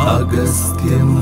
അഗസ്ത്യം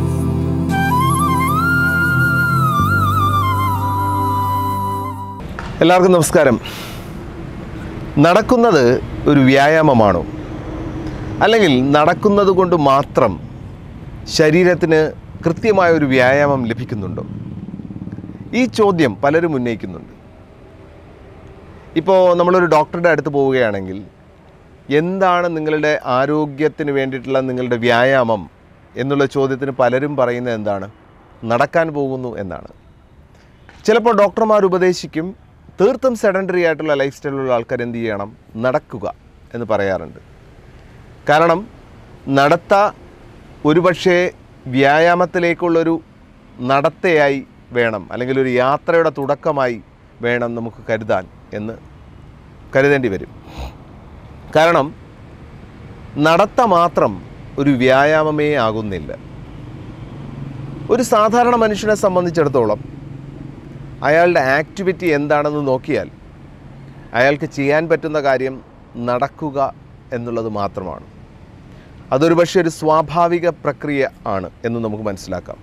എല്ലാവർക്കും നമസ്കാരം നടക്കുന്നത് ഒരു വ്യായാമമാണോ അല്ലെങ്കിൽ നടക്കുന്നത് കൊണ്ട് മാത്രം ശരീരത്തിന് കൃത്യമായ ഒരു വ്യായാമം ലഭിക്കുന്നുണ്ടോ ഈ ചോദ്യം പലരും ഉന്നയിക്കുന്നുണ്ട് ഇപ്പോൾ നമ്മളൊരു ഡോക്ടറുടെ അടുത്ത് പോവുകയാണെങ്കിൽ എന്താണ് നിങ്ങളുടെ ആരോഗ്യത്തിന് വേണ്ടിയിട്ടുള്ള നിങ്ങളുടെ വ്യായാമം എന്നുള്ള ചോദ്യത്തിന് പലരും പറയുന്നത് എന്താണ് നടക്കാൻ പോകുന്നു എന്നാണ് ചിലപ്പോൾ ഡോക്ടർമാർ ഉപദേശിക്കും തീർത്തും സെഡൻഡറി ആയിട്ടുള്ള ലൈഫ് സ്റ്റൈലുള്ള ആൾക്കാർ എന്ത് ചെയ്യണം നടക്കുക എന്ന് പറയാറുണ്ട് കാരണം നടത്ത ഒരുപക്ഷേ വ്യായാമത്തിലേക്കുള്ളൊരു നടത്തയായി വേണം അല്ലെങ്കിൽ ഒരു യാത്രയുടെ തുടക്കമായി വേണം നമുക്ക് കരുതാൻ എന്ന് കരുതേണ്ടി വരും കാരണം നടത്ത മാത്രം ഒരു വ്യായാമമേ ആകുന്നില്ല ഒരു സാധാരണ മനുഷ്യനെ സംബന്ധിച്ചിടത്തോളം അയാളുടെ ആക്ടിവിറ്റി എന്താണെന്ന് നോക്കിയാൽ അയാൾക്ക് ചെയ്യാൻ പറ്റുന്ന കാര്യം നടക്കുക എന്നുള്ളത് മാത്രമാണ് അതൊരു പക്ഷേ ഒരു സ്വാഭാവിക പ്രക്രിയ ആണ് എന്ന് നമുക്ക് മനസ്സിലാക്കാം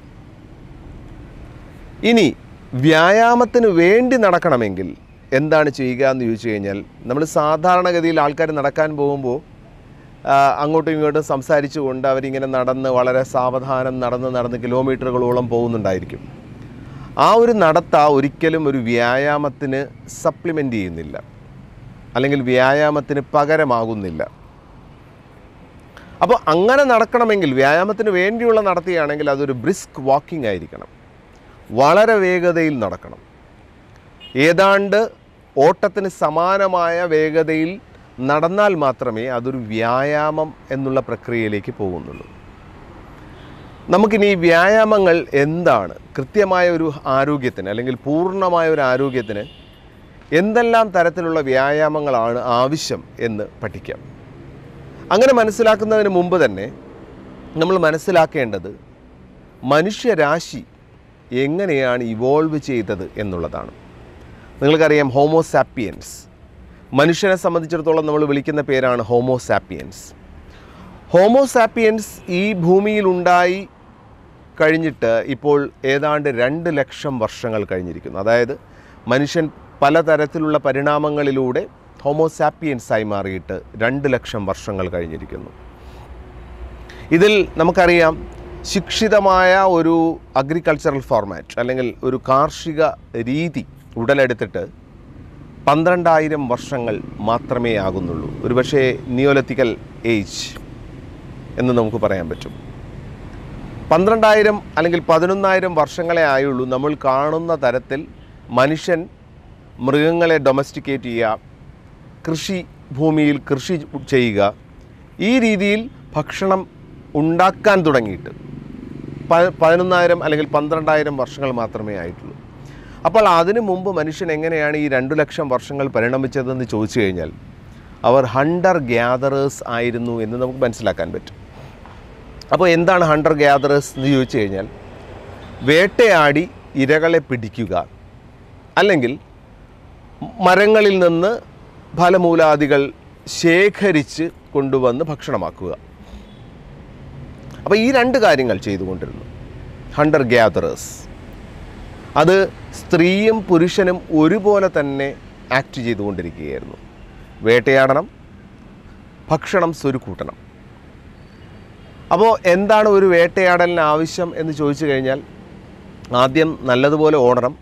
ഇനി വ്യായാമത്തിന് വേണ്ടി നടക്കണമെങ്കിൽ എന്താണ് ചെയ്യുക എന്ന് ചോദിച്ചു കഴിഞ്ഞാൽ നമ്മൾ സാധാരണഗതിയിൽ ആൾക്കാർ നടക്കാൻ പോകുമ്പോൾ ആ, അങ്ങോട്ടും ഇങ്ങോട്ടും സംസാരിച്ചുകൊണ്ട് അവരിങ്ങനെ നടന്ന് വളരെ സാവധാനം നടന്ന് നടന്ന് കിലോമീറ്ററുകളോളം പോകുന്നുണ്ടായിരിക്കും ആ ഒരു നടത്ത ഒരിക്കലും ഒരു വ്യായാമത്തിന് സപ്ലിമെൻ്റ് ചെയ്യുന്നില്ല അല്ലെങ്കിൽ വ്യായാമത്തിന് പകരമാകുന്നില്ല അപ്പോൾ അങ്ങനെ നടക്കണമെങ്കിൽ വ്യായാമത്തിന് വേണ്ടിയുള്ള നടത്തിയാണെങ്കിൽ അതൊരു ബ്രിസ്ക് വാക്കിംഗ് ആയിരിക്കണം വളരെ വേഗതയിൽ നടക്കണം ഏതാണ്ട് ഓട്ടത്തിന് സമാനമായ വേഗതയിൽ നടന്നാൽ മാത്രമേ അതൊരു വ്യായാമം എന്നുള്ള പ്രക്രിയയിലേക്ക് പോകുന്നുള്ളൂ നമുക്കിനി ഈ വ്യായാമങ്ങൾ എന്താണ് കൃത്യമായ ഒരു ആരോഗ്യത്തിന് അല്ലെങ്കിൽ പൂർണ്ണമായ ഒരു ആരോഗ്യത്തിന് എന്തെല്ലാം തരത്തിലുള്ള വ്യായാമങ്ങളാണ് ആവശ്യം എന്ന് പഠിക്കാം അങ്ങനെ മനസ്സിലാക്കുന്നതിന് മുമ്പ് തന്നെ നമ്മൾ മനസ്സിലാക്കേണ്ടത് മനുഷ്യരാശി എങ്ങനെയാണ് ഇവോൾവ് ചെയ്തത് എന്നുള്ളതാണ് നിങ്ങൾക്കറിയാം ഹോമോസാപ്പിയൻസ് മനുഷ്യനെ സംബന്ധിച്ചിടത്തോളം നമ്മൾ വിളിക്കുന്ന പേരാണ് ഹോമോസാപ്പിയൻസ് ഹോമോസാപ്പിയൻസ് ഈ ഭൂമിയിലുണ്ടായി കഴിഞ്ഞിട്ട് ഇപ്പോൾ ഏതാണ്ട് രണ്ട് ലക്ഷം വർഷങ്ങൾ കഴിഞ്ഞിരിക്കുന്നു അതായത് മനുഷ്യൻ പലതരത്തിലുള്ള പരിണാമങ്ങളിലൂടെ ഹോമോസാപ്പിയൻസ് ആയി മാറിയിട്ട് രണ്ട് ലക്ഷം വർഷങ്ങൾ കഴിഞ്ഞിരിക്കുന്നു ഇതിൽ നമുക്കറിയാം ശിക്ഷിതമായ ഒരു അഗ്രികൾച്ചറൽ ഫോർമാറ്റ് അല്ലെങ്കിൽ ഒരു കാർഷിക രീതി ഉടലെടുത്തിട്ട് പന്ത്രണ്ടായിരം വർഷങ്ങൾ മാത്രമേ ആകുന്നുള്ളൂ ഒരുപക്ഷേ നിയോലത്തിക്കൽ ഏജ് എന്ന് നമുക്ക് പറയാൻ പറ്റും പന്ത്രണ്ടായിരം അല്ലെങ്കിൽ പതിനൊന്നായിരം വർഷങ്ങളെ ആയുള്ളൂ നമ്മൾ കാണുന്ന തരത്തിൽ മനുഷ്യൻ മൃഗങ്ങളെ ഡൊമസ്റ്റിക്കേറ്റ് ചെയ്യുക കൃഷി ഭൂമിയിൽ കൃഷി ചെയ്യുക ഈ രീതിയിൽ ഭക്ഷണം ഉണ്ടാക്കാൻ തുടങ്ങിയിട്ട് പ പതിനൊന്നായിരം അല്ലെങ്കിൽ പന്ത്രണ്ടായിരം വർഷങ്ങൾ മാത്രമേ ആയിട്ടുള്ളൂ അപ്പോൾ അതിനു മുമ്പ് മനുഷ്യൻ എങ്ങനെയാണ് ഈ രണ്ടു ലക്ഷം വർഷങ്ങൾ പരിണമിച്ചതെന്ന് ചോദിച്ചു കഴിഞ്ഞാൽ അവർ ഹണ്ടർ ഗ്യാദറേഴ്സ് ആയിരുന്നു എന്ന് നമുക്ക് മനസ്സിലാക്കാൻ പറ്റും അപ്പോൾ എന്താണ് ഹണ്ടർ ഗ്യാദറേഴ്സ് എന്ന് ചോദിച്ചു കഴിഞ്ഞാൽ വേട്ടയാടി ഇരകളെ പിടിക്കുക അല്ലെങ്കിൽ മരങ്ങളിൽ നിന്ന് ഫലമൂലാദികൾ ശേഖരിച്ച് കൊണ്ടുവന്ന് ഭക്ഷണമാക്കുക അപ്പോൾ ഈ രണ്ട് കാര്യങ്ങൾ ചെയ്തുകൊണ്ടിരുന്നു ഹണ്ടർ ഗ്യാദറേഴ്സ് അത് സ്ത്രീയും പുരുഷനും ഒരുപോലെ തന്നെ ആക്ട് ചെയ്തുകൊണ്ടിരിക്കുകയായിരുന്നു വേട്ടയാടണം ഭക്ഷണം സ്വരുക്കൂട്ടണം അപ്പോൾ എന്താണ് ഒരു വേട്ടയാടലിന് ആവശ്യം എന്ന് ചോദിച്ചു കഴിഞ്ഞാൽ ആദ്യം നല്ലതുപോലെ ഓടണം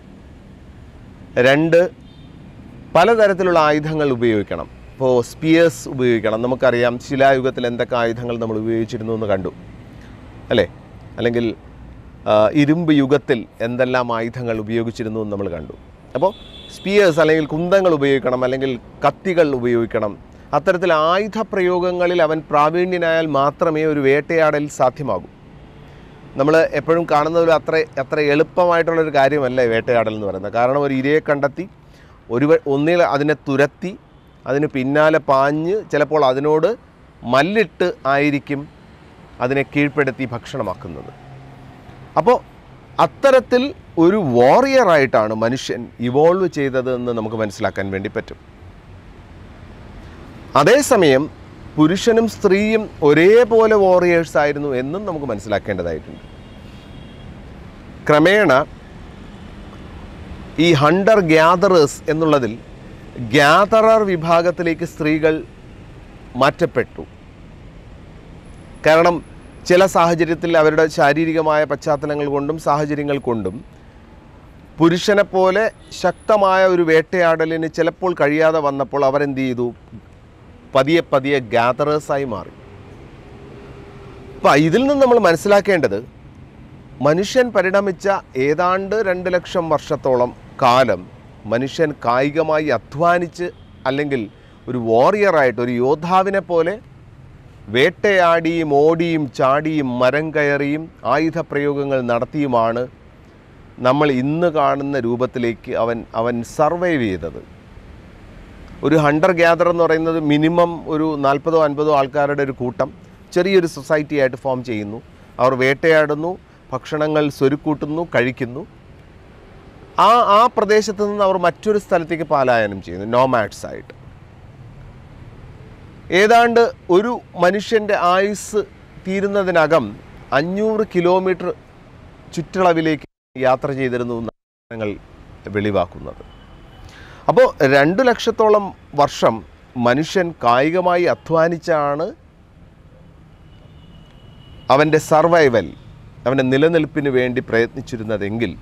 രണ്ട് പലതരത്തിലുള്ള ആയുധങ്ങൾ ഉപയോഗിക്കണം ഇപ്പോൾ സ്പിയേഴ്സ് ഉപയോഗിക്കണം നമുക്കറിയാം ശിലായുഗത്തിൽ എന്തൊക്കെ ആയുധങ്ങൾ നമ്മൾ ഉപയോഗിച്ചിരുന്നു എന്ന് കണ്ടു അല്ലേ അല്ലെങ്കിൽ ആ, ഇരുമ്പ് യുഗത്തിൽ എന്തെല്ലാം ആയുധങ്ങൾ ഉപയോഗിച്ചിരുന്നു എന്ന് നമ്മൾ കണ്ടു അപ്പോൾ സ്പിയേഴ്സ് അല്ലെങ്കിൽ കുന്തങ്ങൾ ഉപയോഗിക്കണം അല്ലെങ്കിൽ കത്തികൾ ഉപയോഗിക്കണം അത്തരത്തിൽ ആയുധ പ്രയോഗങ്ങളിൽ അവൻ പ്രാവീണ്യനായാൽ മാത്രമേ ഒരു വേട്ടയാടൽ സാധ്യമാകൂ നമ്മൾ എപ്പോഴും കാണുന്നത് പോലെ അത്ര അത്ര എളുപ്പമായിട്ടുള്ളൊരു കാര്യമല്ല ഈ വേട്ടയാടൽ എന്ന് പറയുന്നത് കാരണം ഒരു ഇരയെ കണ്ടെത്തി ഒരു വ- ഒന്നിൽ അതിനെ തുരത്തി അതിന് പിന്നാലെ പാഞ്ഞ് ചിലപ്പോൾ അതിനോട് മല്ലിട്ട് ആയിരിക്കും അതിനെ കീഴ്പ്പെടുത്തി ഭക്ഷണമാക്കുന്നത് അപ്പോൾ അത്തരത്തിൽ ഒരു വാറിയറായിട്ടാണ് മനുഷ്യൻ ഇവോൾവ് ചെയ്തതെന്ന് നമുക്ക് മനസ്സിലാക്കാൻ വേണ്ടി പറ്റും അതേസമയം പുരുഷനും സ്ത്രീയും ഒരേപോലെ വാറിയേഴ്സ് ആയിരുന്നു എന്നും നമുക്ക് മനസ്സിലാക്കേണ്ടതായിട്ടുണ്ട് ക്രമേണ ഈ ഹണ്ടർ ഗ്യാദറേഴ്സ് എന്നുള്ളതിൽ ഗ്യാദറർ വിഭാഗത്തിലേക്ക് സ്ത്രീകൾ മാറ്റപ്പെട്ടു കാരണം ചില സാഹചര്യത്തിൽ അവരുടെ ശാരീരികമായ പശ്ചാത്തലങ്ങൾ കൊണ്ടും സാഹചര്യങ്ങൾ കൊണ്ടും പുരുഷനെ പോലെ ശക്തമായ ഒരു വേട്ടയാടലിന് ചിലപ്പോൾ കഴിയാതെ വന്നപ്പോൾ അവരെന്ത് ചെയ്തു പതിയെ പതിയെ ഗ്യാദറേഴ്സായി മാറി അപ്പം ഇതിൽ നിന്ന് നമ്മൾ മനസ്സിലാക്കേണ്ടത് മനുഷ്യൻ പരിണമിച്ച ഏതാണ്ട് രണ്ട് ലക്ഷം വർഷത്തോളം കാലം മനുഷ്യൻ കായികമായി അധ്വാനിച്ച് അല്ലെങ്കിൽ ഒരു വാറിയറായിട്ട് ഒരു യോദ്ധാവിനെ പോലെ വേട്ടയാടിയും ഓടിയും ചാടിയും മരം കയറിയും ആയുധ പ്രയോഗങ്ങൾ നടത്തിയുമാണ് നമ്മൾ ഇന്ന് കാണുന്ന രൂപത്തിലേക്ക് അവൻ അവൻ സർവൈവ് ചെയ്തത് ഒരു ഹണ്ടർ ഗ്യാദർ എന്ന് പറയുന്നത് മിനിമം ഒരു നാൽപ്പതോ അൻപതോ ആൾക്കാരുടെ ഒരു കൂട്ടം ചെറിയൊരു സൊസൈറ്റി ആയിട്ട് ഫോം ചെയ്യുന്നു അവർ വേട്ടയാടുന്നു ഭക്ഷണങ്ങൾ സ്വരുക്കൂട്ടുന്നു കഴിക്കുന്നു ആ ആ പ്രദേശത്ത് നിന്ന് അവർ മറ്റൊരു സ്ഥലത്തേക്ക് പലായനം ചെയ്യുന്നു നോമാഡ്സ് ആയിട്ട് ഏതാണ്ട് ഒരു മനുഷ്യൻ്റെ ആയുസ് തീരുന്നതിനകം അഞ്ഞൂറ് കിലോമീറ്റർ ചുറ്റളവിലേക്ക് യാത്ര ചെയ്തിരുന്നു എന്നാണ് ഞങ്ങൾ വെളിവാക്കുന്നത് അപ്പോൾ രണ്ട് ലക്ഷത്തോളം വർഷം മനുഷ്യൻ കായികമായി അധ്വാനിച്ചാണ് അവൻ്റെ സർവൈവൽ അവൻ്റെ നിലനിൽപ്പിന് വേണ്ടി പ്രയത്നിച്ചിരുന്നതെങ്കിൽ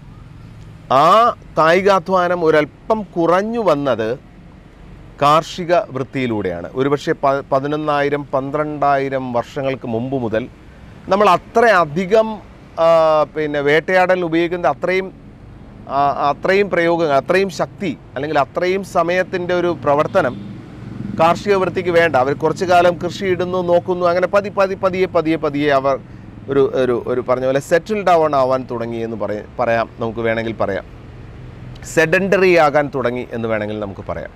ആ കായികാധ്വാനം ഒരല്പം കുറഞ്ഞു വന്നത് കാർഷിക വൃത്തിയിലൂടെയാണ് ഒരുപക്ഷെ പ പതിനൊന്നായിരം പന്ത്രണ്ടായിരം വർഷങ്ങൾക്ക് മുമ്പ് മുതൽ നമ്മൾ അത്രയധികം ആ, പിന്നെ വേട്ടയാടൽ ഉപയോഗിക്കുന്ന അത്രയും ആ, അത്രയും പ്രയോഗങ്ങൾ അത്രയും ശക്തി അല്ലെങ്കിൽ അത്രയും സമയത്തിൻ്റെ ഒരു പ്രവർത്തനം കാർഷിക വൃത്തിക്ക് വേണ്ട അവർ കുറച്ചു കാലം കൃഷി ഇടുന്നു നോക്കുന്നു അങ്ങനെ പതി പതി പതിയെ പതിയെ പതിയെ അവർ ഒരു ഒരു ഒരു പറഞ്ഞ പോലെ സെറ്റിൽ ഡൗൺ ആവാൻ തുടങ്ങി എന്ന് പറയ പറയാം നമുക്ക് വേണമെങ്കിൽ പറയാം സെഡൻഡറി ആകാൻ തുടങ്ങി എന്ന് വേണമെങ്കിൽ നമുക്ക് പറയാം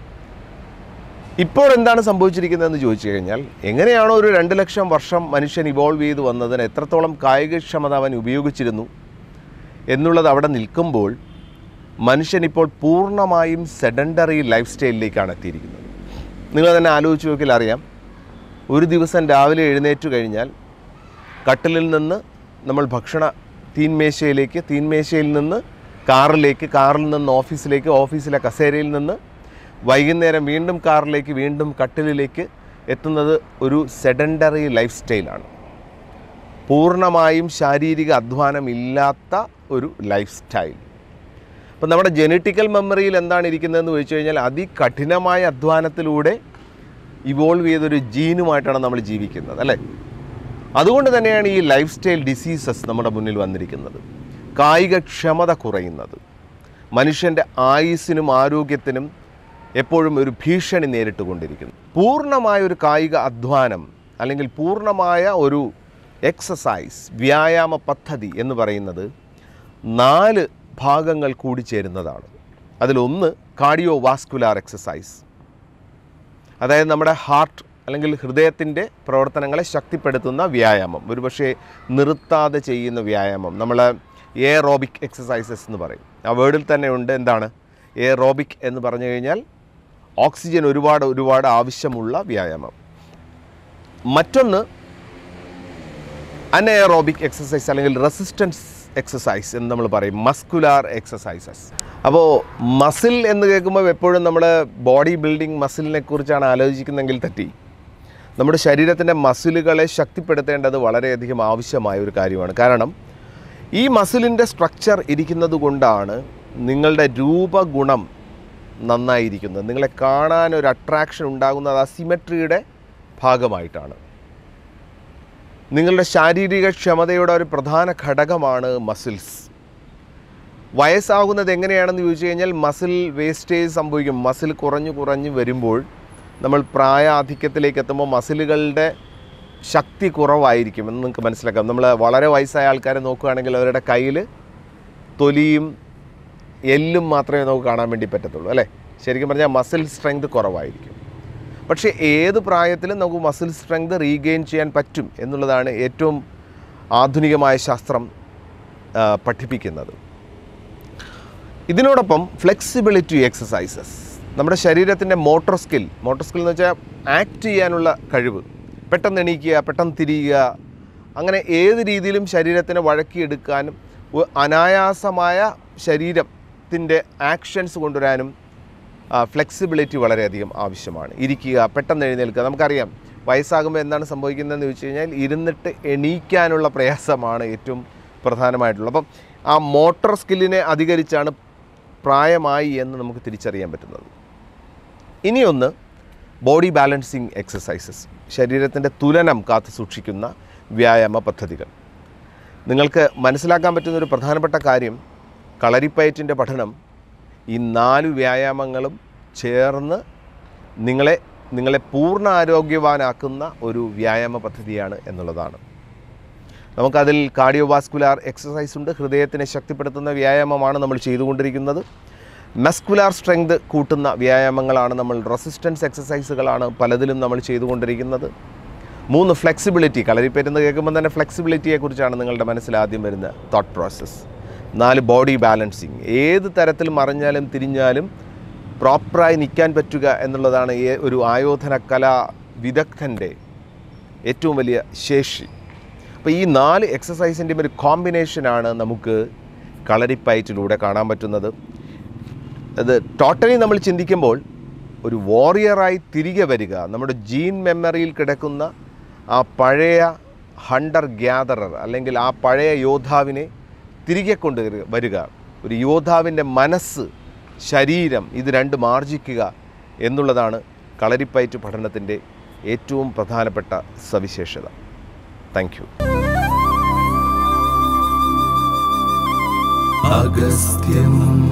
ഇപ്പോൾ എന്താണ് സംഭവിച്ചിരിക്കുന്നതെന്ന് ചോദിച്ചു കഴിഞ്ഞാൽ എങ്ങനെയാണോ ഒരു രണ്ട് ലക്ഷം വർഷം മനുഷ്യൻ ഇവോൾവ് ചെയ്ത് വന്നതിന് എത്രത്തോളം കായികക്ഷമത അവൻ ഉപയോഗിച്ചിരുന്നു എന്നുള്ളത് അവിടെ നിൽക്കുമ്പോൾ മനുഷ്യൻ ഇപ്പോൾ പൂർണ്ണമായും സെഡൻഡറി ലൈഫ് സ്റ്റൈലിലേക്കാണ് എത്തിയിരിക്കുന്നത് നിങ്ങൾ തന്നെ ആലോചിച്ച് നോക്കിയാൽ അറിയാം ഒരു ദിവസം രാവിലെ എഴുന്നേറ്റ് കഴിഞ്ഞാൽ കട്ടിലിൽ നിന്ന് നമ്മൾ ഭക്ഷണ തീൻമേശയിലേക്ക് തീൻമേശയിൽ നിന്ന് കാറിലേക്ക് കാറിൽ നിന്ന് ഓഫീസിലേക്ക് ഓഫീസിലെ കസേരയിൽ നിന്ന് വൈകുന്നേരം വീണ്ടും കാറിലേക്ക് വീണ്ടും കട്ടിലിലേക്ക് എത്തുന്നത് ഒരു സെഡൻഡറി ലൈഫ് സ്റ്റൈലാണ് പൂർണ്ണമായും ശാരീരിക അധ്വാനം ഇല്ലാത്ത ഒരു ലൈഫ് സ്റ്റൈൽ അപ്പം നമ്മുടെ ജനറ്റിക്കൽ മെമ്മറിയിൽ എന്താണ് ഇരിക്കുന്നതെന്ന് ചോദിച്ചു കഴിഞ്ഞാൽ അതികഠിനമായ അധ്വാനത്തിലൂടെ ഇവോൾവ് ചെയ്തൊരു ജീനുമായിട്ടാണ് നമ്മൾ ജീവിക്കുന്നത് അല്ലേ അതുകൊണ്ട് തന്നെയാണ് ഈ ലൈഫ് സ്റ്റൈൽ ഡിസീസസ് നമ്മുടെ മുന്നിൽ വന്നിരിക്കുന്നത് കായികക്ഷമത കുറയുന്നത് മനുഷ്യൻ്റെ ആയുസ്സിനും ആരോഗ്യത്തിനും എപ്പോഴും ഒരു ഭീഷണി നേരിട്ടുകൊണ്ടിരിക്കുന്നു പൂർണ്ണമായ ഒരു കായിക അധ്വാനം അല്ലെങ്കിൽ പൂർണ്ണമായ ഒരു എക്സസൈസ് വ്യായാമ പദ്ധതി എന്ന് പറയുന്നത് നാല് ഭാഗങ്ങൾ കൂടിച്ചേരുന്നതാണ് അതിലൊന്ന് കാർഡിയോ വാസ്കുലാർ എക്സസൈസ് അതായത് നമ്മുടെ ഹാർട്ട് അല്ലെങ്കിൽ ഹൃദയത്തിൻ്റെ പ്രവർത്തനങ്ങളെ ശക്തിപ്പെടുത്തുന്ന വ്യായാമം ഒരുപക്ഷെ നിർത്താതെ ചെയ്യുന്ന വ്യായാമം നമ്മൾ എയറോബിക് എക്സസൈസസ് എന്ന് പറയും ആ വേർഡിൽ തന്നെ ഉണ്ട് എന്താണ് എയറോബിക് എന്ന് പറഞ്ഞു കഴിഞ്ഞാൽ ഓക്സിജൻ ഒരുപാട് ഒരുപാട് ആവശ്യമുള്ള വ്യായാമം മറ്റൊന്ന് അനഎറോബിക് എക്സസൈസ് അല്ലെങ്കിൽ റെസിസ്റ്റൻസ് എക്സസൈസ് എന്ന് നമ്മൾ പറയും മസ്കുലാർ എക്സസൈസസ് അപ്പോൾ മസിൽ എന്ന് കേൾക്കുമ്പോൾ എപ്പോഴും നമ്മൾ ബോഡി ബിൽഡിംഗ് മസിലിനെ കുറിച്ചാണ് ആലോചിക്കുന്നതെങ്കിൽ തെറ്റി നമ്മുടെ ശരീരത്തിൻ്റെ മസിലുകളെ ശക്തിപ്പെടുത്തേണ്ടത് വളരെയധികം ആവശ്യമായ ഒരു കാര്യമാണ് കാരണം ഈ മസിലിൻ്റെ സ്ട്രക്ചർ ഇരിക്കുന്നത് കൊണ്ടാണ് നിങ്ങളുടെ രൂപഗുണം നന്നായിരിക്കുന്നത് നിങ്ങളെ കാണാൻ ഒരു അട്രാക്ഷൻ ഉണ്ടാകുന്നത് ആ സിമെട്രിയുടെ ഭാഗമായിട്ടാണ് നിങ്ങളുടെ ശാരീരിക ക്ഷമതയുടെ ഒരു പ്രധാന ഘടകമാണ് മസിൽസ് വയസ്സാകുന്നത് എങ്ങനെയാണെന്ന് ചോദിച്ചു കഴിഞ്ഞാൽ മസിൽ വേസ്റ്റേജ് സംഭവിക്കും മസിൽ കുറഞ്ഞു കുറഞ്ഞു വരുമ്പോൾ നമ്മൾ പ്രായാധിക്യത്തിലേക്ക് എത്തുമ്പോൾ മസിലുകളുടെ ശക്തി കുറവായിരിക്കും എന്ന് നിങ്ങൾക്ക് മനസ്സിലാക്കാം നമ്മൾ വളരെ വയസ്സായ ആൾക്കാരെ നോക്കുകയാണെങ്കിൽ അവരുടെ കയ്യിൽ തൊലിയും എല്ലും മാത്രമേ നമുക്ക് കാണാൻ വേണ്ടി പറ്റത്തുള്ളൂ അല്ലേ ശരിക്കും പറഞ്ഞാൽ മസിൽ സ്ട്രെങ്ത് കുറവായിരിക്കും പക്ഷേ ഏത് പ്രായത്തിലും നമുക്ക് മസിൽ സ്ട്രെങ്ത് റീഗെയിൻ ചെയ്യാൻ പറ്റും എന്നുള്ളതാണ് ഏറ്റവും ആധുനികമായ ശാസ്ത്രം ആ, പഠിപ്പിക്കുന്നത് ഇതിനോടൊപ്പം ഫ്ലെക്സിബിലിറ്റി എക്സസൈസസ് നമ്മുടെ ശരീരത്തിൻ്റെ മോട്ടോർ സ്കിൽ മോട്ടോർ സ്കിൽ എന്ന് വെച്ചാൽ ആക്ട് ചെയ്യാനുള്ള കഴിവ് പെട്ടെന്ന് എണീക്കുക പെട്ടെന്ന് തിരിയുക അങ്ങനെ ഏത് രീതിയിലും ശരീരത്തിനെ വഴക്കിയെടുക്കാനും ഒ- അനായാസമായ ശരീരത്തിൻ്റെ ആക്ഷൻസ് കൊണ്ടുവരാനും ഫ്ലെക്സിബിലിറ്റി വളരെയധികം ആവശ്യമാണ് ഇരിക്കുക പെട്ടെന്ന് എഴുന്നേൽക്കുക നമുക്കറിയാം വയസ്സാകുമ്പോൾ എന്താണ് സംഭവിക്കുന്നതെന്ന് ചോദിച്ചു കഴിഞ്ഞാൽ ഇരുന്നിട്ട് എണീക്കാനുള്ള പ്രയാസമാണ് ഏറ്റവും പ്രധാനമായിട്ടുള്ളത് അപ്പം ആ മോട്ടോർ സ്കില്ലിനെ അധികരിച്ചാണ് പ്രായമായി എന്ന് നമുക്ക് തിരിച്ചറിയാൻ പറ്റുന്നത് ഇനിയൊന്ന് ബോഡി ബാലൻസിങ് എക്സസൈസസ് ശരീരത്തിൻ്റെ തുലനം കാത്തു സൂക്ഷിക്കുന്ന വ്യായാമ പദ്ധതികൾ നിങ്ങൾക്ക് മനസ്സിലാക്കാൻ പറ്റുന്ന ഒരു പ്രധാനപ്പെട്ട കാര്യം കളരിപ്പയറ്റിൻ്റെ പഠനം ഈ നാല് വ്യായാമങ്ങളും ചേർന്ന് നിങ്ങളെ നിങ്ങളെ പൂർണ്ണ ആരോഗ്യവാനാക്കുന്ന ഒരു വ്യായാമ പദ്ധതിയാണ് എന്നുള്ളതാണ് നമുക്കതിൽ കാർഡിയോവാസ്കുലാർ എക്സസൈസ് ഉണ്ട് ഹൃദയത്തിനെ ശക്തിപ്പെടുത്തുന്ന വ്യായാമമാണ് നമ്മൾ ചെയ്തുകൊണ്ടിരിക്കുന്നത് മസ്കുലാർ സ്ട്രെങ്ത് കൂട്ടുന്ന വ്യായാമങ്ങളാണ് നമ്മൾ റെസിസ്റ്റൻസ് എക്സസൈസുകളാണ് പലതിലും നമ്മൾ ചെയ്തുകൊണ്ടിരിക്കുന്നത് മൂന്ന് ഫ്ലെക്സിബിലിറ്റി കളരിപ്പേരെന്ന് കേൾക്കുമ്പോൾ തന്നെ ഫ്ലെക്സിബിലിറ്റിയെക്കുറിച്ചാണ് നിങ്ങളുടെ മനസ്സിൽ ആദ്യം വരുന്ന തോട്ട് പ്രോസസ്സ് നാല് ബോഡി ബാലൻസിങ് ഏത് തരത്തിൽ മറിഞ്ഞാലും തിരിഞ്ഞാലും പ്രോപ്പറായി നിൽക്കാൻ പറ്റുക എന്നുള്ളതാണ് ഏ- ഒരു ആയോധന കലാ വിദഗ്ധൻ്റെ ഏറ്റവും വലിയ ശേഷി അപ്പോൾ ഈ നാല് എക്സസൈസിൻ്റെയും ഒരു കോമ്പിനേഷനാണ് നമുക്ക് കളരിപ്പയറ്റിലൂടെ കാണാൻ പറ്റുന്നത് അത് ടോട്ടലി നമ്മൾ ചിന്തിക്കുമ്പോൾ ഒരു വാറിയറായി തിരികെ വരിക നമ്മുടെ ജീൻ മെമ്മറിയിൽ കിടക്കുന്ന ആ പഴയ ഹണ്ടർ ഗ്യാദറർ അല്ലെങ്കിൽ ആ പഴയ യോദ്ധാവിനെ തിരികെ കൊണ്ട് വരിക ഒരു യോദ്ധാവിൻ്റെ മനസ്സ് ശരീരം ഇത് രണ്ടും ആർജിക്കുക എന്നുള്ളതാണ് കളരിപ്പയറ്റ് പഠനത്തിൻ്റെ ഏറ്റവും പ്രധാനപ്പെട്ട സവിശേഷത താങ്ക് യു അഗസ്ത്യം